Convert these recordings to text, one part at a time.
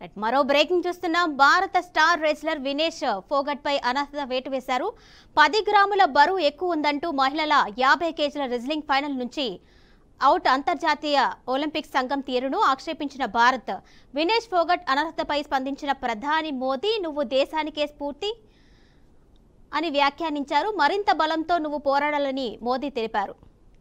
right, మరో breaking చూస్తున్నాం భారత స్టార్ రెస్లర్ వినేష్ ఫోగట్ పై అనర్హత వేటు వేశారు పది గ్రాముల బరువు ఎక్కువ ఉందంటూ మహిళల యాభై కేజీల రెజ్లింగ్ ఫైనల్ నుంచి అవుట్ అంతర్జాతీయ ఒలింపిక్ సంఘం తీరును ఆక్షేపించిన భారత్ వినేష్ ఫోగట్ అనర్హతపై స్పందించిన ప్రధాని మోదీ నువ్వు దేశానికే స్ఫూర్తి అని వ్యాఖ్యానించారు మరింత బలంతో నువ్వు పోరాడాలని మోదీ తెలిపారు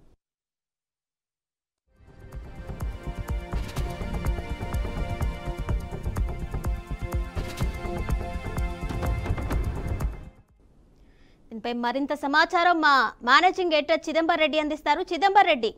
దీనిపై మరింత సమాచారం మా మేనేజింగ్ ఎడిటర్ చిదంబర్ రెడ్డి అందిస్తారు చిదంబర్ రెడ్డి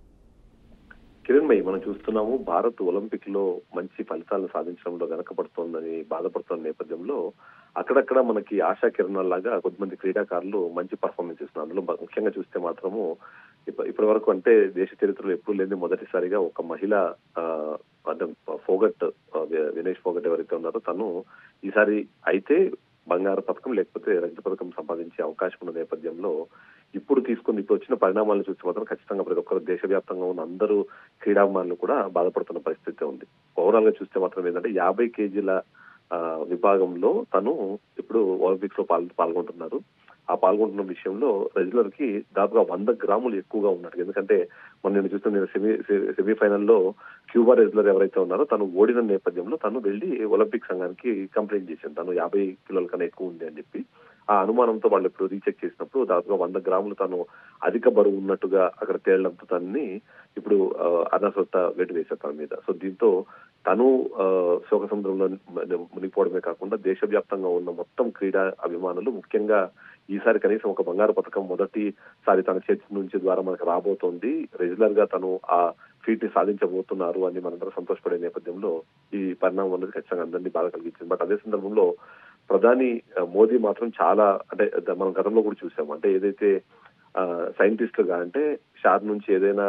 కిరణ్ మై మనం చూస్తున్నాము భారత్ ఒలింపిక్ లో మంచి ఫలితాలను సాధించడంలో వెనకబడుతోందని బాధపడుతున్న నేపథ్యంలో అక్కడక్కడ మనకి ఆశా కిరణాల్లాగా కొద్దిమంది క్రీడాకారులు మంచి పర్ఫార్మెన్స్ ఇస్తున్నారు అందులో బ- ముఖ్యంగా చూస్తే మాత్రము ఇప్ప- ఇప్పటి వరకు అంటే దేశ చరిత్రలో ఎప్పుడు లేని మొదటిసారిగా ఒక మహిళ ఆ, అంటే ఫోగట్ ఆ, వి- వినేష్ ఫోగట్ ఎవరైతే ఉన్నారో తను ఈసారి అయితే బంగారు పథకం లేకపోతే రజత పథకం సంపాదించే అవకాశం ఉన్న నేపథ్యంలో ఇప్పుడు తీసుకుని ఇప్పుడు వచ్చిన పరిణామాలను చూస్తే మాత్రం ఖచ్చితంగా ప్రతి ఒక్కరు దేశవ్యాప్తంగా ఉన్న అందరూ క్రీడాభిమానులు కూడా బాధపడుతున్న పరిస్థితి ఉంది ఓవరాల్ గా చూస్తే మాత్రం ఏంటంటే యాభై కేజీల ఆ, విభాగంలో తను ఇప్పుడు ఒలింపిక్స్ లో పాల్ పాల్గొంటున్నారు ఆ పాల్గొంటున్న విషయంలో రెగ్యులర్ కి దాదాపుగా వంద గ్రాములు ఎక్కువగా ఉన్నట్టు ఎందుకంటే మనం నేను చూస్తే నేను సెమీ సెమీఫైనల్లో క్యూబా రెగ్యులర్ ఎవరైతే ఉన్నారో తను ఓడిన నేపథ్యంలో తను వెళ్ళి ఒలింపిక్ సంఘానికి కంప్లైంట్ చేసింది తను యాభై కిలోల కన్నా ఎక్కువ ఉంది అని చెప్పి ఆ అనుమానంతో వాళ్ళు ఇప్పుడు రీచెక్ చేసినప్పుడు దాదాపుగా వంద గ్రాములు తను అధిక బరువు ఉన్నట్టుగా అక్కడ తేలడంతో తనని ఇప్పుడు ఆ, అనర్హత వేటు వేశారు తన మీద సో దీంతో తను ఆ, శోక సముద్రంలో మునిగిపోవడమే కాకుండా దేశవ్యాప్తంగా ఉన్న మొత్తం క్రీడా అభిమానులు ముఖ్యంగా ఈసారి కనీసం ఒక బంగారు పథకం మొదటిసారి తన చేతి నుంచి ద్వారా మనకు రాబోతోంది రెగ్యులర్ గా తను ఆ ఫీట్ ని సాధించబోతున్నారు అని మనందరం సంతోషపడే నేపథ్యంలో ఈ పరిణామం అనేది ఖచ్చితంగా అందరినీ బాధ కలిగించింది బట్ అదే సందర్భంలో ప్రధాని ఆ, మోదీ మాత్రం చాలా అంటే ద- మనం గతంలో కూడా చూసాము అంటే ఏదైతే సైంటిస్టులుగా అంటే షార్ నుంచి ఏదైనా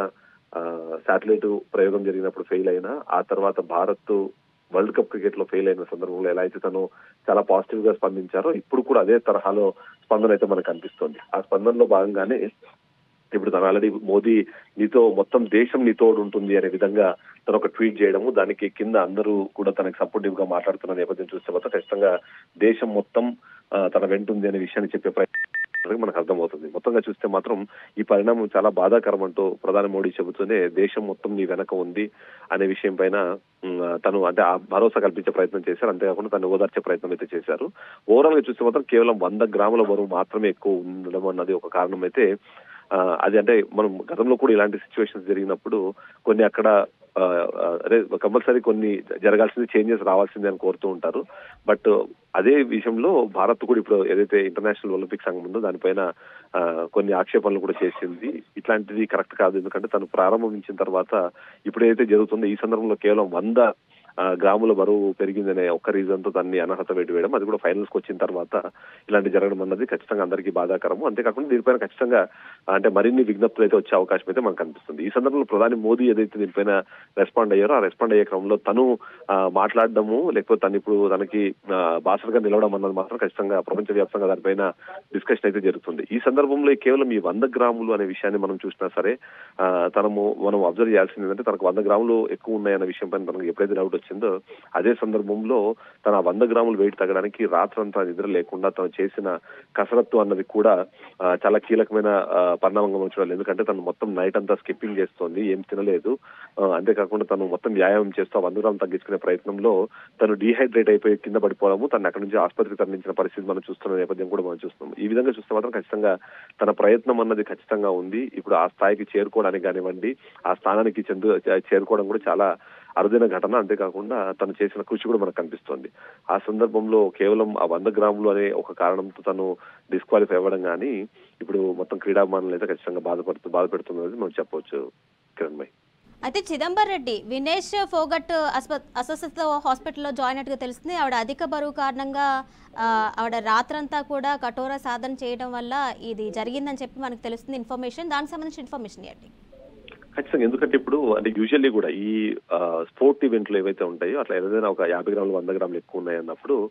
శాటిలైట్ ప్రయోగం జరిగినప్పుడు ఫెయిల్ అయినా ఆ తర్వాత భారత్ వరల్డ్ కప్ క్రికెట్ లో ఫెయిల్ అయిన సందర్భంలో ఎలా అయితే తను చాలా పాజిటివ్ గా స్పందించారో ఇప్పుడు కూడా అదే తరహాలో స్పందన అయితే మనకు అనిపిస్తోంది ఆ స్పందనలో భాగంగానే ఇప్పుడు తను ఆల్రెడీ మోదీ నీతో మొత్తం దేశం నీ తోడు ఉంటుంది అనే విధంగా తను ఒక ట్వీట్ చేయడము దానికి కింద అందరూ కూడా తనకి సపోర్టివ్ గా మాట్లాడుతున్న నేపథ్యం చూస్తే మాత్రం ఖచ్చితంగా దేశం మొత్తం ఆ, తన వెంటుంది అనే విషయాన్ని చెప్పే ప్రయత్నం మనకు అర్థమవుతుంది మొత్తంగా చూస్తే మాత్రం ఈ పరిణామం చాలా బాధాకరం అంటూ ప్రధాని మోడీ చెబుతూనే దేశం మొత్తం నీ వెనక ఉంది అనే విషయం పైన ఉమ్, తను అంటే ఆ భరోసా కల్పించే ప్రయత్నం చేశారు అంతేకాకుండా తను ఓదార్చే ప్రయత్నం అయితే చేశారు ఓవరాల్ గా చూస్తే మాత్రం కేవలం వంద గ్రాముల బరువు మాత్రమే ఎక్కువ ఉండడం అన్నది ఒక కారణం అయితే ఆ, అది అంటే మనం గతంలో కూడా ఇలాంటి సిచ్యువేషన్స్ జరిగినప్పుడు కొన్ని అక్కడ ఆ, ఆ, అదే కంపల్సరీ కొన్ని జరగాల్సింది చేంజెస్ రావాల్సిందే అని కోరుతూ ఉంటారు బట్ అదే విషయంలో భారత్ కూడా ఇప్పుడు ఏదైతే ఇంటర్నేషనల్ ఒలింపిక్ సంఘం ఉందో దానిపైన ఆ, కొన్ని ఆక్షేపణలు కూడా చేసింది ఇట్లాంటిది కరెక్ట్ కాదు ఎందుకంటే తను ప్రారంభించిన తర్వాత ఇప్పుడు ఏదైతే జరుగుతుందో ఈ సందర్భంలో కేవలం వంద ఆ, గ్రాముల బరువు పెరిగిందనే ఒక్క రీజన్ తో దాన్ని అనర్హత వేటు వేయడం అది కూడా ఫైనల్స్ కి వచ్చిన తర్వాత ఇలాంటి జరగడం అన్నది ఖచ్చితంగా అందరికీ బాధాకరము అంతేకాకుండా దీనిపైన ఖచ్చితంగా అంటే మరిన్ని విజ్ఞప్తులు అయితే వచ్చే అవకాశం అయితే మనకు కనిపిస్తుంది ఈ సందర్భంలో ప్రధాని మోదీ ఏదైతే దీనిపైన రెస్పాండ్ అయ్యారో ఆ రెస్పాండ్ అయ్యే క్రమంలో తను ఆ, మాట్లాడడము లేకపోతే తను ఇప్పుడు తనకి ఆ, బాసటగా నిలవడం అన్నది మాత్రం ఖచ్చితంగా ప్రపంచవ్యాప్తంగా దానిపైన డిస్కషన్ అయితే జరుగుతుంది ఈ సందర్భంలో ఈ కేవలం ఈ వంద గ్రాములు అనే విషయాన్ని మనం చూసినా సరే ఆ, తనము మనం అబ్జర్వ్ చేయాల్సింది ఏంటంటే తనకు వంద గ్రాములు ఎక్కువ ఉన్నాయన్న విషయం పైన తనకు ఎప్పుడైతే డౌట్ వచ్చిందో అదే సందర్భంలో తన ఆ వంద గ్రాములు వెయిట్ తగ్గడానికి రాత్రంతా నిద్ర లేకుండా తను చేసిన కసరత్తు అన్నది కూడా ఆ, చాలా కీలకమైన ఆ, పరిణామంగా మనం చూడాలి ఎందుకంటే తను మొత్తం నైట్ అంతా స్కిప్పింగ్ చేస్తోంది ఏం తినలేదు ఆ, అంతేకాకుండా తను మొత్తం వ్యాయామం చేస్తూ ఆ వంద గ్రాములు తగ్గించుకునే ప్రయత్నంలో తను డీహైడ్రేట్ అయిపోయి కింద పడిపోవడము తను అక్కడి నుంచి ఆసుపత్రికి తరలించిన పరిస్థితి మనం చూస్తున్న నేపథ్యం కూడా మనం చూస్తున్నాం ఈ విధంగా చూస్తే మాత్రం ఖచ్చితంగా తన ప్రయత్నం అన్నది ఖచ్చితంగా ఉంది ఇప్పుడు ఆ స్థాయికి చేరుకోవడానికి కానివ్వండి ఆ స్థానానికి చెందు చేరుకోవడం కూడా చాలా అరుదైన ఘటన అంతేకాకుండా తను చేసిన కృషి కూడా మనకు కనిపిస్తోంది ఆ సందర్భంలో కేవలం ఆ వంద గ్రాములు అనే ఒక కారణంతో తను డిస్క్వాలిఫై అవ్వడం కానీ ఇప్పుడు మొత్తం క్రీడాభిమానులు అయితే ఖచ్చితంగా బాధపడుతూ బాధపెడుతున్నది మనం చెప్పవచ్చు కిరణ్ భాయ్ అయితే చిదంబర్ రెడ్డి వినేష్ ఫోగట్ అస్ప- అస్వస్థత హాస్పిటల్లో జాయిన్ అయినట్టుగా తెలుస్తుంది ఆవిడ అధిక బరువు కారణంగా ఆ, ఆవిడ రాత్రంతా కూడా కఠోర సాధన చేయడం వల్ల ఇది జరిగిందని చెప్పి మనకు తెలుస్తుంది ఇన్ఫర్మేషన్ దానికి సంబంధించిన ఇన్ఫర్మేషన్ ఏంటి ఖచ్చితంగా ఎందుకంటే ఇప్పుడు అంటే యూజువల్లీ కూడా ఈ స్పోర్ట్ ఈవెంట్లు ఏవైతే ఉంటాయో అట్లా ఏదైనా ఒక యాభై గ్రాములు వంద గ్రాములు ఎక్కువ ఉన్నాయి అన్నప్పుడు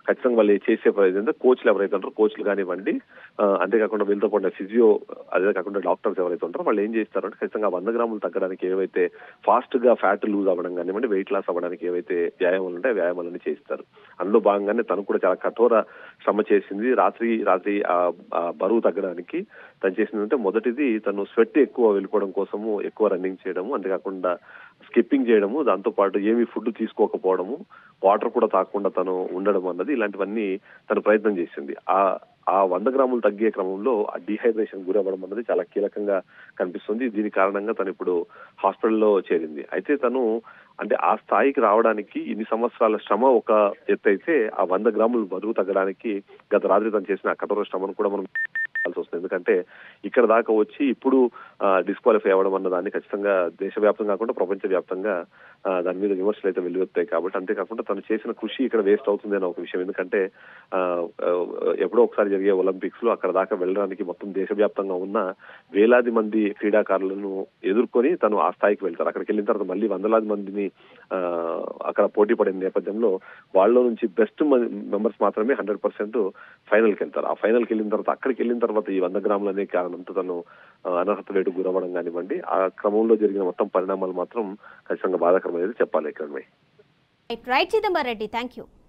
ఖచ్చితంగా వాళ్ళు చేసే ప్రయత్నం కోచ్లు ఎవరైతే ఉంటారో కోచ్లు కానివ్వండి ఆ, అంతేకాకుండా వీళ్ళతో పాటు ఫిజియో అదే కాకుండా డాక్టర్స్ ఎవరైతే ఉంటారో వాళ్ళు ఏం చేస్తారంటే ఖచ్చితంగా వంద గ్రాములు తగ్గడానికి ఏవైతే ఫాస్ట్ గా ఫ్యాట్ లూజ్ అవ్వడం కానివ్వండి వెయిట్ లాస్ అవ్వడానికి ఏవైతే వ్యాయామాలు ఉంటాయో ఆ వ్యాయామాలన్నీ చేస్తారు అందులో భాగంగానే తను కూడా చాలా కఠోర శ్రమ చేసింది రాత్రి రాత్రి ఆ ఆ బరువు తగ్గడానికి తను చేసిందంటే మొదటిది తను స్వెట్ ఎక్కువ వెళ్ళిపోవడం కోసము ఎక్కువ రన్నింగ్ చేయడము అంతేకాకుండా స్కిప్పింగ్ చేయడము దాంతో పాటు ఏమి ఫుడ్ తీసుకోకపోవడము వాటర్ కూడా తాగకుండా తను ఉండడం అన్నది ఇలాంటివన్నీ తను ప్రయత్నం చేసింది ఆ ఆ వంద గ్రాములు తగ్గే క్రమంలో ఆ డిహైడ్రేషన్ గురవ్వడం అన్నది చాలా కీలకంగా కనిపిస్తుంది దీని కారణంగా తను ఇప్పుడు హాస్పిటల్లో చేరింది అయితే తను అంటే ఆ స్థాయికి రావడానికి ఇన్ని సంవత్సరాల శ్రమ ఒక ఎత్తు అయితే ఆ వంద గ్రాములు బరువు తగ్గడానికి గత రాత్రి తను చేసిన ఆ కఠోర శ్రమను కూడా మనం చేయాల్సి వస్తుంది ఎందుకంటే ఇక్కడ దాకా వచ్చి ఇప్పుడు డిస్క్వాలిఫై అవ్వడం అన్న దాన్ని ఖచ్చితంగా దేశవ్యాప్తంగా కాకుండా ప్రపంచ వ్యాప్తంగా ఆ, దాని మీద విమర్శలు అయితే వెల్లువెత్తాయి కాబట్టి అంతేకాకుండా తను చేసిన కృషి ఇక్కడ వేస్ట్ అవుతుంది అనే ఒక విషయం ఎందుకంటే ఆ, ఆ, ఎప్పుడో ఒకసారి జరిగే ఒలింపిక్స్ లో అక్కడ దాకా వెళ్ళడానికి మొత్తం దేశవ్యాప్తంగా ఉన్న వేలాది మంది క్రీడాకారులను ఎదుర్కొని తను ఆ స్థాయికి వెళ్తారు అక్కడికి వెళ్ళిన తర్వాత మళ్ళీ వందలాది మందిని ఆ, అక్కడ పోటీ పడిన నేపథ్యంలో వాళ్ళ నుంచి బెస్ట్ మెంబర్స్ మాత్రమే హండ్రెడ్ పర్సెంట్ ఫైనల్కి వెళ్తారు ఆ ఫైనల్కి వెళ్ళిన తర్వాత అక్కడికి వెళ్ళిన తర్వాత ఈ వంద గ్రాములు అనే కారణంతో తను ఆ, అనర్హత వేటు గురవ్వడం కానివ్వండి ఆ క్రమంలో జరిగిన మొత్తం పరిణామాలు మాత్రం ఖచ్చితంగా బాధాకరమైనది చెప్పాలి ఇక్కడ right Chidambar Reddy thank you